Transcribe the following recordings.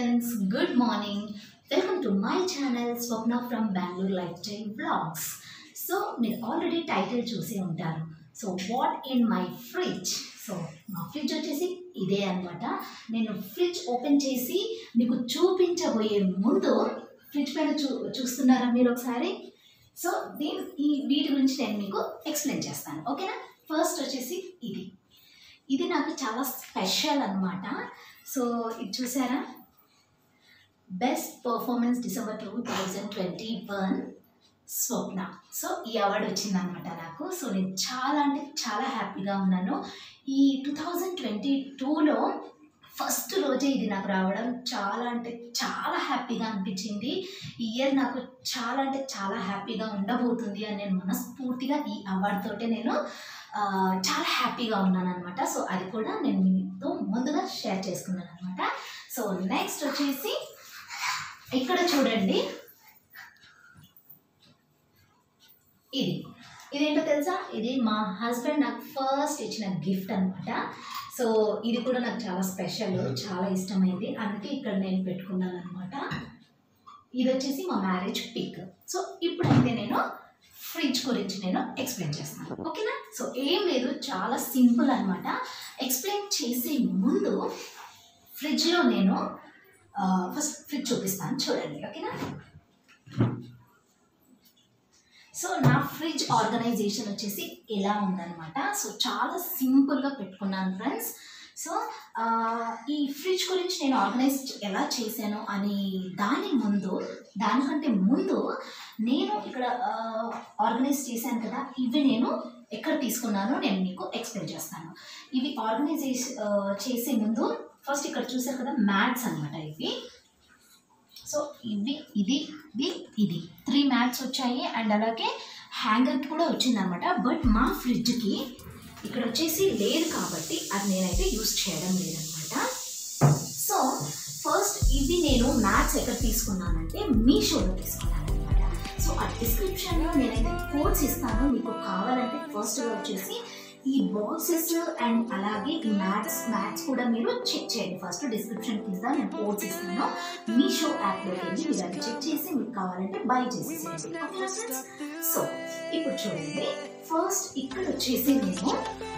Friends good morning welcome to my channel Swapna from Bengaluru lifestyle blogs so మీరు already title చూసే ఉంటారు so what in my fridge so మా fridge వచ్చేసి ఇదే అనమాట నేను ఫ్రిడ్జ్ ఓపెన్ చేసి మీకు చూపించబోయే ముందు ఫ్రిడ్జ్ పైన చూ చూస్తున్నారా మీరు ఒకసారి సో దీని ఈ వీటి గురించి నేను మీకు ఎక్స్ప్లెయిన్ చేస్తాను ఓకేనా ఫస్ట్ వచ్చేసి ఇది ఇది నాకు చాలా స్పెషల్ అనమాట సో ఇది చూసారా best performance December two thousand twenty one Swapna so ఈ అవార్డు వచ్చిందనమాట నాకు సో నేను చాలా అంటే చాలా హ్యాపీగా ఉన్నాను ఈ టూ థౌజండ్ ట్వంటీ టూలో ఫస్ట్ రోజే ఇది నాకు రావడం చాలా అంటే చాలా హ్యాపీగా అనిపించింది ఈ ఇయర్ నాకు చాలా అంటే చాలా హ్యాపీగా ఉండబోతుంది అని నేను మనస్ఫూర్తిగా ఈ అవార్డు తోటే నేను ఆ, చాలా హ్యాపీగా ఉన్నాను అనమాట సో అది కూడా నేను మీతో ముందుగా షేర్ చేసుకున్నాను అనమాట సో నెక్స్ట్ వచ్చేసి ఇక్కడ చూడండి ఇది ఇదేంటో తెలుసా ఇది మా హస్బెండ్ నాకు ఫస్ట్ ఇచ్చిన గిఫ్ట్ అనమాట సో ఇది కూడా నాకు చాలా స్పెషల్ చాలా ఇష్టమైంది అందుకే ఇక్కడ నేను పెట్టుకున్నాను అనమాట ఇది వచ్చేసి మా మ్యారేజ్ పిక్ సో ఇప్పుడైతే నేను ఫ్రిడ్జ్ గురించి నేను ఎక్స్ప్లెయిన్ చేస్తాను ఓకేనా సో ఏం లేదు చాలా సింపుల్ అనమాట ఎక్స్ప్లెయిన్ చేసే ముందు ఫ్రిడ్జ్లో నేను ఫస్ట్ ఫ్రిడ్జ్ చూపిస్తాను చూడండి ఓకేనా సో నా ఫ్రిడ్జ్ ఆర్గనైజేషన్ వచ్చేసి ఎలా ఉందన్నమాట సో చాలా సింపుల్గా పెట్టుకున్నాను ఫ్రెండ్స్ సో ఆ, ఈ ఫ్రిడ్జ్ గురించి నేను ఆర్గనైజ్ ఎలా చేశాను అని దాని ముందు దానికంటే ముందు నేను ఇక్కడ ఆర్గనైజ్ చేశాను కదా ఇవి నేను ఎక్కడ తీసుకున్నానో నేను మీకు ఎక్స్ప్లెయిన్ చేస్తాను ఇవి ఆర్గనైజేష ఆ, చేసే ముందు ఫస్ట్ ఇక్కడ చూసారు కదా మ్యాట్స్ అనమాట ఇవి సో ఇవి ఇది ఇది ఇది త్రీ మ్యాట్స్ వచ్చాయి అండ్ అలాగే హ్యాంగర్కి కూడా వచ్చిందనమాట బట్ మా ఫ్రిడ్జ్కి ఇక్కడ వచ్చేసి లేదు కాబట్టి అది నేనైతే యూస్ చేయడం లేదనమాట సో ఫస్ట్ ఇది నేను మ్యాథ్స్ ఎక్కడ తీసుకున్నానంటే మీషోలో తీసుకున్నాను అనమాట సో ఆ డిస్క్రిప్షన్లో నేనైతే కోడ్స్ ఇస్తాను మీకు కావాలంటే ఫస్ట్ వచ్చేసి ఈ బాక్సెస్ అండ్ అలాగే ఈ మ్యాథ్స్ మ్యాథ్స్ కూడా మీరు చెక్ చేయండి ఫస్ట్ డిస్క్రిప్షన్ కింద నేను కోడ్స్ ఇస్తాను మీషో యాప్లోకి వెళ్ళి మీరు అది చెక్ చేసి మీకు కావాలంటే బై చేసేసేయండి ఓకేనా ఫ్రెండ్స్ సో ఇప్పుడు చూడండి ఫస్ట్ ఇక్కడ వచ్చేసి నేను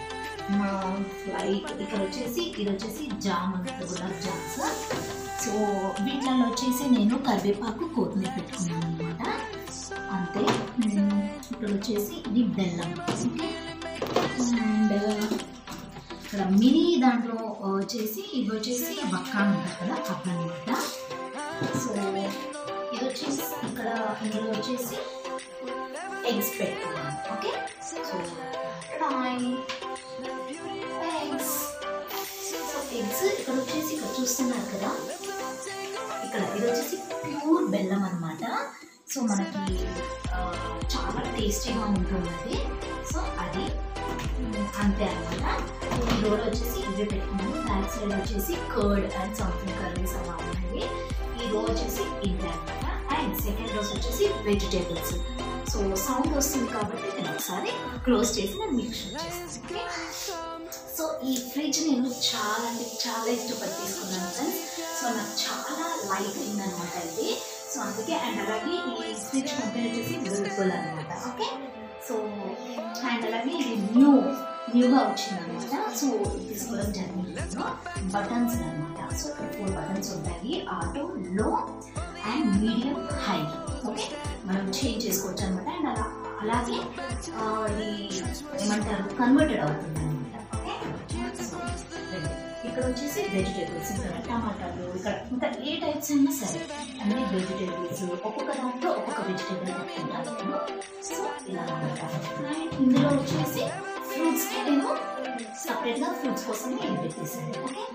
లైక్ ఇక్కడ వచ్చేసి ఇది వచ్చేసి జామ్ అంటారు గులాబ్ జామ్స్ సో వీటిలలో వచ్చేసి నేను కరివేపాకు కొత్తిమీర పెట్టుకున్నాను అనమాట అంతే ఉమ్, ఇక్కడ వచ్చేసి ఇది బెల్లం ఓకే అండ్ ఇక్కడ మినీ దాంట్లో వచ్చేసి ఇవి వచ్చేసి బక్కా ఉంటుంది కదా అప్పుడు అనమాట సో ఇది వచ్చేసి ఇక్కడ ఇందులో వచ్చేసి ఎగ్స్ పెట్టుకున్నాను ఓకే సో బాయ్ ఎగ్స్ సో ఎగ్స్ ఇక్కడ వచ్చేసి ఇక్కడ చూస్తున్నారు కదా ఇక్కడ ఇది వచ్చేసి ప్యూర్ బెల్లం అనమాట సో మనకి ఆ, చాలా టేస్టీగా ఉంటుంది అది సో అది ఉమ్, అంతే అనమాట ఈ రోల్ వచ్చేసి ఇవే పెట్టుకున్నాను బ్యాక్ సైడ్ వచ్చేసి కర్డ్ అండ్ సంథింగ్ కర్రీస్ అలా ఉన్నాయి ఈ రో వచ్చేసి ఇంతే అనమాట అండ్ సెకండ్ రోస్ వచ్చేసి వెజిటేబుల్స్ సో సౌండ్ వస్తుంది కాబట్టి నేను ఒకసారి క్లోజ్ చేసి నేను మీకు షూట్ చేస్తాను ఓకే సో ఈ ఫ్రిడ్జ్ నేను చాలా అంటే చాలా ఇష్టపడి తీసుకున్నాను ఫ్రెండ్స్ సో నాకు చాలా లైట్ అయిందనమాట ఇది సో అందుకే అండ్ అలాగే ఈ ఫ్రిడ్జ్ కంపెనీ వచ్చేసి విర్పుల్ అనమాట ఓకే సో అండ్ అలాగే ఇది న్యూ న్యూగా వచ్చిందనమాట సో ఇది తీసుకోవడం జరిగింది బటన్స్ అనమాట సో ఫోర్ బటన్స్ ఉంటాయి auto low and medium high okay మనం చేంజ్ చేసుకోవచ్చు అనమాట అండ్ అలా అలాగే ఆ, ఇది ఏమంటారు కన్వర్టెడ్ అవుతుంది అనమాట ఓకే సో, రెండు. ఇక్కడ వచ్చేసి వెజిటేబుల్స్ ఇక్కడ టమాటాలు ఇక్కడ ఇంకా ఏ టైప్స్ అయినా సరే అన్ని వెజిటేబుల్స్ ఒక్కొక్క దాంట్లో ఒక్కొక్క వెజిటేబుల్ పెట్టుకుంటాను నేను సో ఇలా అనమాట అండ్ ఇందులో వచ్చేసి ఫ్రూట్స్కి నేను సపరేట్గా ఫ్రూట్స్ కోసం ఇది పెట్టేసాను ఓకే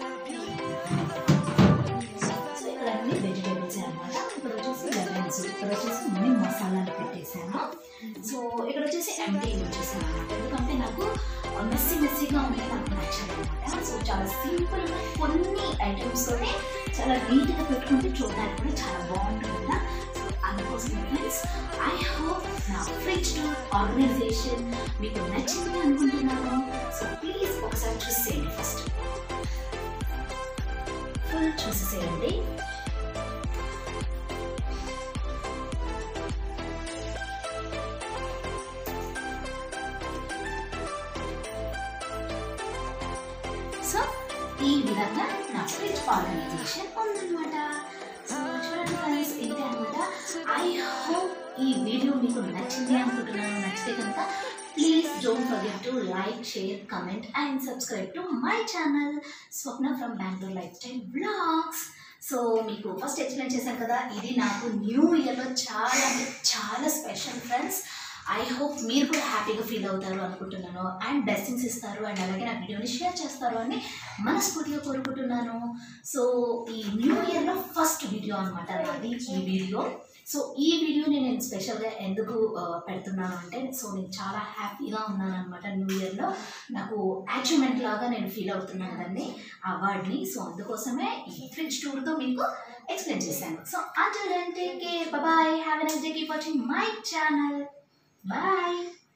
సో ఇక్కడ అన్ని వెజిటేబుల్స్ అనమాట ఇక్కడ వచ్చేసి లెమన్స్ ఇక్కడ వచ్చేసి అన్ని మసాలాలు పెట్టేశాను సో ఇక్కడ వచ్చేసి ఎంటీ వచ్చేసాను అనమాట ఎందుకంటే నాకు మెస్సీ మెస్సీగా ఉంటే నాకు నచ్చదు అనమాట సో చాలా సింపుల్గా కొన్ని ఐటమ్స్ తోనే చాలా నీట్గా పెట్టుకుంటే చూడడానికి కూడా చాలా బాగుంటుంది కదా సో అందుకోసం ఫ్రెండ్స్ ఐ హోప్ నా ఫ్రిడ్జ్ ఆర్గనైజేషన్ మీకు నచ్చింది అనుకుంటున్నాను సో ప్లీజ్ ఒకసారి చూసేయండి ఫస్ట్ ఫుల్ చూసేసేయండి ఈ విధంగా నా ఫ్రిడ్జ్ ఆర్గనైజేషన్ ఉందన్నమాట సో చూడండి ఫ్రెండ్స్ ఏంటి అనమాట ఐ హోప్ ఈ వీడియో మీకు నచ్చింది అనుకుంటున్నాను నచ్చితే కనుక please don't forget to like share comment and subscribe to my channel Swapna from Bengaluru lifestyle blogs so మీకు ఫస్ట్ ఎక్స్ప్లెయిన్ చేశాను కదా ఇది నాకు న్యూ ఇయర్లో చాలా అంటే చాలా స్పెషల్ ఫ్రెండ్స్ ఐ హోప్ మీరు కూడా హ్యాపీగా ఫీల్ అవుతారు అనుకుంటున్నాను అండ్ బ్లెస్సింగ్స్ ఇస్తారు అండ్ అలాగే నా వీడియోని షేర్ చేస్తారు అని మనస్ఫూర్తిగా కోరుకుంటున్నాను సో ఈ న్యూ ఇయర్లో ఫస్ట్ వీడియో అనమాట నాది ఈ వీడియో సో ఈ వీడియోని నేను స్పెషల్గా ఎందుకు ఆ, పెడుతున్నాను అంటే సో నేను చాలా హ్యాపీగా ఉన్నాను అనమాట న్యూ ఇయర్లో నాకు అచీవ్మెంట్ లాగా నేను ఫీల్ అవుతున్నాను దాన్ని అవార్డ్ని సో అందుకోసమే ఈ ఫ్రిడ్జ్ టూర్తో మీకు ఎక్స్ప్లెయిన్ చేశాను so until then take care bye have a nice day keep watching my channel bye